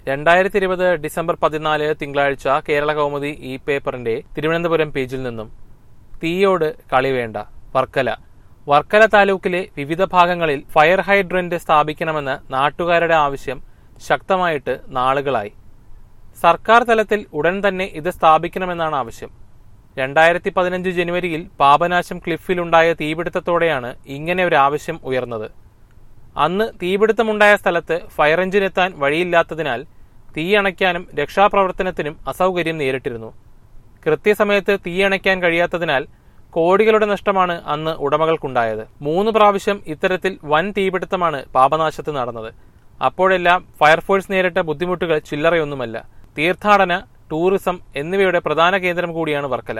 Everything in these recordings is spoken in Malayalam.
രണ്ടായിരത്തി ഇരുപത് ഡിസംബർ പതിനാല് തിങ്കളാഴ്ച കേരള കൗമുദി ഈ പേപ്പറിന്റെ തിരുവനന്തപുരം പേജിൽ നിന്നും തീയോട് കളി വേണ്ട വർക്കല വർക്കല താലൂക്കിലെ വിവിധ ഭാഗങ്ങളിൽ ഫയർ ഹൈഡ്രന്റ് സ്ഥാപിക്കണമെന്ന നാട്ടുകാരുടെ ആവശ്യം ശക്തമായിട്ട് നാളുകളായി സർക്കാർ തലത്തിൽ ഉടൻ തന്നെ ഇത് സ്ഥാപിക്കണമെന്നാണ് ആവശ്യം രണ്ടായിരത്തി പതിനഞ്ച് ജനുവരിയിൽ പാപനാശം ക്ലിഫിലുണ്ടായ തീപിടുത്തത്തോടെയാണ് ഇങ്ങനെ ഒരു ആവശ്യം ഉയർന്നത് അന്ന് തീപിടുത്തമുണ്ടായ സ്ഥലത്ത് ഫയർ എഞ്ചിൻ എത്താൻ വഴിയില്ലാത്തതിനാൽ തീയണയ്ക്കാനും രക്ഷാപ്രവർത്തനത്തിനും അസൗകര്യം നേരിട്ടിരുന്നു കൃത്യസമയത്ത് തീയണയ്ക്കാൻ കഴിയാത്തതിനാൽ കോടികളുടെ നഷ്ടമാണ് അന്ന് ഉടമകൾക്കുണ്ടായത് മൂന്ന് പ്രാവശ്യം ഇത്തരത്തിൽ വൻ തീപിടുത്തമാണ് പാപനാശത്ത് നടന്നത് അപ്പോഴെല്ലാം ഫയർഫോഴ്സ് നേരിട്ട ബുദ്ധിമുട്ടുകൾ ചില്ലറയൊന്നുമല്ല തീർത്ഥാടന ടൂറിസം എന്നിവയുടെ പ്രധാന കേന്ദ്രം കൂടിയാണ് വർക്കല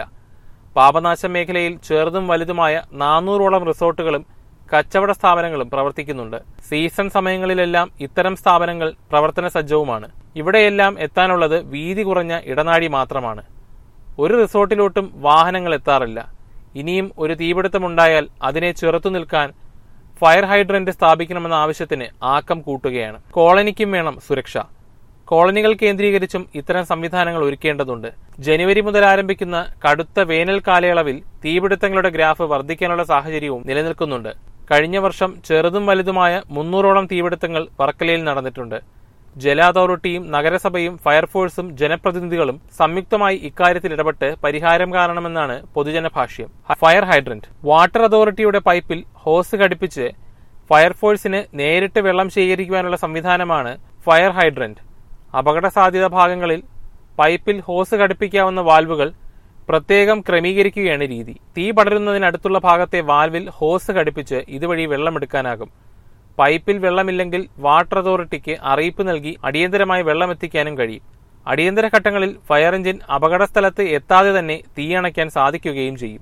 പാപനാശ മേഖലയിൽ ചെറുതും വലുതുമായ നാനൂറോളം റിസോർട്ടുകളും കച്ചവട സ്ഥാപനങ്ങളും പ്രവർത്തിക്കുന്നുണ്ട് സീസൺ സമയങ്ങളിലെല്ലാം ഇത്തരം സ്ഥാപനങ്ങൾ പ്രവർത്തന സജ്ജവുമാണ് ഇവിടെയെല്ലാം എത്താനുള്ളത് വീതി കുറഞ്ഞ ഇടനാഴി മാത്രമാണ് ഒരു റിസോർട്ടിലോട്ടും വാഹനങ്ങൾ എത്താറില്ല ഇനിയും ഒരു തീപിടുത്തമുണ്ടായാൽ അതിനെ ചെറുത്തു നിൽക്കാൻ ഫയർ ഹൈഡ്രന്റ് സ്ഥാപിക്കണമെന്ന ആവശ്യത്തിന് ആക്കം കൂട്ടുകയാണ് കോളനിക്കും വേണം സുരക്ഷ കോളനികൾ കേന്ദ്രീകരിച്ചും ഇത്തരം സംവിധാനങ്ങൾ ഒരുക്കേണ്ടതുണ്ട് ജനുവരി മുതൽ ആരംഭിക്കുന്ന കടുത്ത വേനൽ കാലയളവിൽ തീപിടുത്തങ്ങളുടെ ഗ്രാഫ് വർദ്ധിക്കാനുള്ള സാഹചര്യവും നിലനിൽക്കുന്നുണ്ട് കഴിഞ്ഞ വർഷം ചെറുതും വലുതുമായ മുന്നൂറോളം തീപിടുത്തങ്ങൾ വർക്കലയിൽ നടന്നിട്ടുണ്ട് ജല അതോറിറ്റിയും നഗരസഭയും ഫയർഫോഴ്സും ജനപ്രതിനിധികളും സംയുക്തമായി ഇക്കാര്യത്തിൽ ഇടപെട്ട് പരിഹാരം കാണണമെന്നാണ് പൊതുജന ഭാഷ്യം ഫയർ ഹൈഡ്രന്റ് വാട്ടർ അതോറിറ്റിയുടെ പൈപ്പിൽ ഹോസ് ഘടിപ്പിച്ച് ഫയർഫോഴ്സിന് നേരിട്ട് വെള്ളം ശേഖരിക്കുവാനുള്ള സംവിധാനമാണ് ഫയർ ഹൈഡ്രന്റ് അപകട സാധ്യത ഭാഗങ്ങളിൽ പൈപ്പിൽ ഹോസ് ഘടിപ്പിക്കാവുന്ന വാൽവുകൾ പ്രത്യേകം ക്രമീകരിക്കുകയാണ് രീതി തീ പടരുന്നതിനടുത്തുള്ള ഭാഗത്തെ വാൽവിൽ ഹോസ് ഘടിപ്പിച്ച് ഇതുവഴി വെള്ളമെടുക്കാനാകും പൈപ്പിൽ വെള്ളമില്ലെങ്കിൽ വാട്ടർ അതോറിറ്റിക്ക് അറിയിപ്പ് നൽകി അടിയന്തരമായി വെള്ളം എത്തിക്കാനും കഴിയും അടിയന്തര ഘട്ടങ്ങളിൽ ഫയർ എഞ്ചിൻ അപകടസ്ഥലത്ത് എത്താതെ തന്നെ തീയണയ്ക്കാൻ സാധിക്കുകയും ചെയ്യും